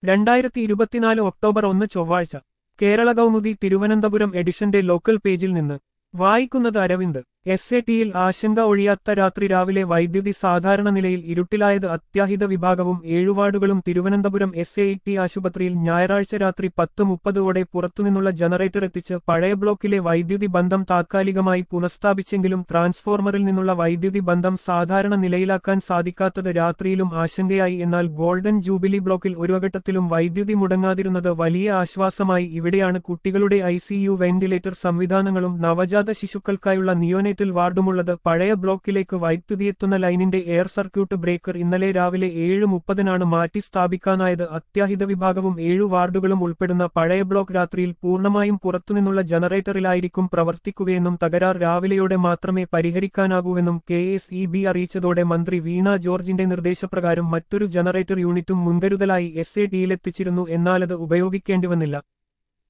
രണ്ടായിരത്തി ഇരുപത്തിനാല് ഒക്ടോബർ ഒന്ന് ചൊവ്വാഴ്ച കേരള കൗമുദി തിരുവനന്തപുരം എഡിഷന്റെ ലോക്കൽ പേജിൽ നിന്ന് വായിക്കുന്നത് അരവിന്ദ് എസ് എ ടിയിൽ ആശങ്ക ഒഴിയാത്ത രാത്രി രാവിലെ വൈദ്യുതി സാധാരണ നിലയിൽ ഇരുട്ടിലായത് അത്യാഹിത വിഭാഗവും ഏഴുവാർഡുകളും തിരുവനന്തപുരം എസ് എ ടി ആശുപത്രിയിൽ ഞായറാഴ്ച രാത്രി പത്ത് മുപ്പതോടെ പുറത്തുനിന്നുള്ള ജനറേറ്റർ എത്തിച്ച് പഴയ ബ്ലോക്കിലെ വൈദ്യുതി ബന്ധം താത്കാലികമായി പുനഃസ്ഥാപിച്ചെങ്കിലും ട്രാൻസ്ഫോർമറിൽ നിന്നുള്ള വൈദ്യുതി ബന്ധം സാധാരണ നിലയിലാക്കാൻ സാധിക്കാത്തത് രാത്രിയിലും ആശങ്കയായി എന്നാൽ ഗോൾഡൻ ജൂബിലി ബ്ലോക്കിൽ ഒരു ഘട്ടത്തിലും വൈദ്യുതി മുടങ്ങാതിരുന്നത് വലിയ ആശ്വാസമായി ഇവിടെയാണ് കുട്ടികളുടെ ഐ വെന്റിലേറ്റർ സംവിധാനങ്ങളും നവജാത ശിശുക്കൾക്കായുള്ള നിയോനേറ്റൽ വാർഡുമുള്ളത് പഴയ ബ്ലോക്കിലേക്ക് വൈദ്യുതിയെത്തുന്ന ലൈനിന്റെ എയർ സർക്യൂട്ട് ബ്രേക്കർ ഇന്നലെ രാവിലെ ഏഴ് മുപ്പതിനാണ് മാറ്റി സ്ഥാപിക്കാനായത് അത്യാഹിത വിഭാഗവും ഏഴു വാർഡുകളും ഉൾപ്പെടുന്ന പഴയ ബ്ലോക്ക് രാത്രിയിൽ പൂർണ്ണമായും പുറത്തുനിന്നുള്ള ജനറേറ്ററിലായിരിക്കും പ്രവർത്തിക്കുകയെന്നും തകരാർ രാവിലെയോടെ മാത്രമേ പരിഹരിക്കാനാകൂവെന്നും കെ എസ് ഇ ബി അറിയിച്ചതോടെ മന്ത്രി വീണ ജോർജിന്റെ നിർദ്ദേശപ്രകാരം മറ്റൊരു ജനറേറ്റർ യൂണിറ്റും മുൻകരുതലായി എസ് എ ടിയിലെത്തിച്ചിരുന്നു എന്നാലത് ഉപയോഗിക്കേണ്ടി വന്നില്ല